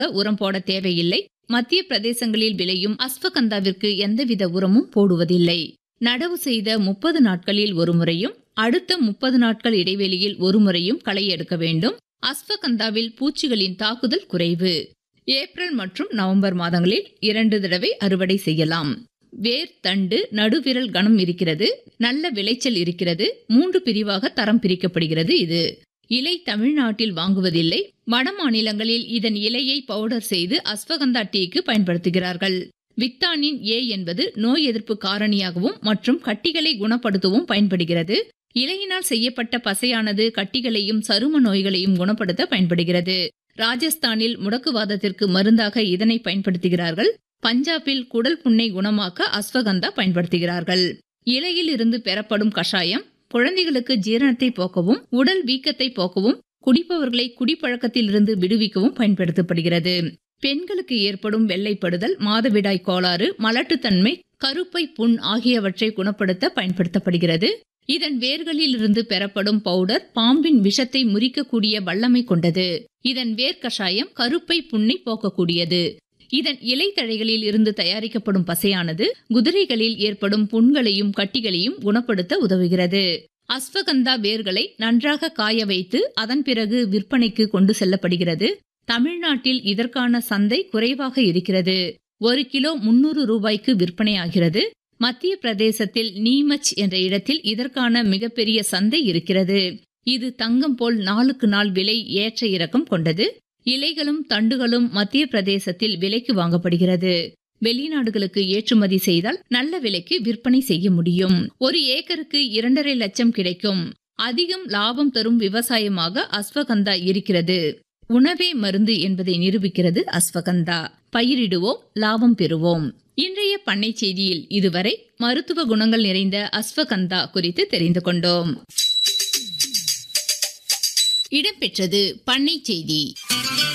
உரம் போட தேவையில்லை மத்திய பிரதேசங்களில் விளையும் அஸ்வகந்தாவிற்கு எந்தவித உரமும் போடுவதில்லை நடவு செய்த முப்பது நாட்களில் ஒரு முறையும் அடுத்த முப்பது நாட்கள் இடைவெளியில் ஒரு முறையும் களை எடுக்க வேண்டும் அஸ்வகந்தாவில் பூச்சிகளின் தாக்குதல் குறைவு ஏப்ரல் மற்றும் நவம்பர் மாதங்களில் இரண்டு தடவை அறுவடை செய்யலாம் வேர் தண்டு நடுவிரல் கனம் இருக்கிறது நல்ல விளைச்சல் இருக்கிறது மூன்று பிரிவாக தரம் பிரிக்கப்படுகிறது இது இலை தமிழ்நாட்டில் வாங்குவதில்லை வட மாநிலங்களில் இதன் இலையை பவுடர் செய்து அஸ்வகந்தா டீக்கு பயன்படுத்துகிறார்கள் வித்தானின் ஏ என்பது நோய் எதிர்ப்பு காரணியாகவும் மற்றும் கட்டிகளை குணப்படுத்தவும் பயன்படுகிறது இலையினால் செய்யப்பட்ட பசையானது கட்டிகளையும் சரும நோய்களையும் குணப்படுத்த பயன்படுகிறது ராஜஸ்தானில் முடக்குவாதத்திற்கு மருந்தாக இதனை பயன்படுத்துகிறார்கள் பஞ்சாபில் குடல் புண்ணை குணமாக்க அஸ்வகந்தா பயன்படுத்துகிறார்கள் இலையில் இருந்து பெறப்படும் கஷாயம் குழந்தைகளுக்கு ஜீரணத்தை போக்கவும் உடல் வீக்கத்தை போக்கவும் குடிப்பவர்களை குடிப்பழக்கத்திலிருந்து விடுவிக்கவும் பயன்படுத்தப்படுகிறது பெண்களுக்கு ஏற்படும் வெள்ளைப்படுதல் மாதவிடாய் கோளாறு மலட்டுத்தன்மை கருப்பை புண் ஆகியவற்றை குணப்படுத்த பயன்படுத்தப்படுகிறது இதன் வேர்களில் இருந்து பெறப்படும் பவுடர் பாம்பின் விஷத்தை முறிக்கக்கூடிய வல்லமை கொண்டது இதன் வேர் கஷாயம் கருப்பை புண்ணை போக்கக்கூடியது இதன் இலைத்தழைகளில் இருந்து தயாரிக்கப்படும் பசையானது குதிரைகளில் ஏற்படும் புண்களையும் கட்டிகளையும் குணப்படுத்த உதவுகிறது அஸ்வகந்தா வேர்களை நன்றாக காய வைத்து அதன் பிறகு விற்பனைக்கு கொண்டு செல்லப்படுகிறது தமிழ்நாட்டில் இதற்கான சந்தை குறைவாக இருக்கிறது ஒரு கிலோ முன்னூறு ரூபாய்க்கு விற்பனையாகிறது மத்திய பிரதேசத்தில் நீமச் என்ற இடத்தில் இதற்கான மிகப்பெரிய சந்தை இருக்கிறது இது தங்கம் போல் நாளுக்கு நாள் விலை ஏற்ற இறக்கம் கொண்டது இலைகளும் தண்டுகளும் மத்திய பிரதேசத்தில் விலைக்கு வாங்கப்படுகிறது வெளிநாடுகளுக்கு ஏற்றுமதி செய்தால் நல்ல விலைக்கு விற்பனை செய்ய முடியும் ஒரு ஏக்கருக்கு இரண்டரை லட்சம் கிடைக்கும் அதிகம் லாபம் தரும் விவசாயமாக அஸ்வகந்தா இருக்கிறது உணவே மருந்து என்பதை நிரூபிக்கிறது அஸ்வகந்தா பயிரிடுவோம் லாபம் பெறுவோம் இன்றைய பண்ணை செய்தியில் இதுவரை மருத்துவ குணங்கள் நிறைந்த அஸ்வகந்தா குறித்து தெரிந்து கொண்டோம் இடம்பெற்றது பண்ணை செய்தி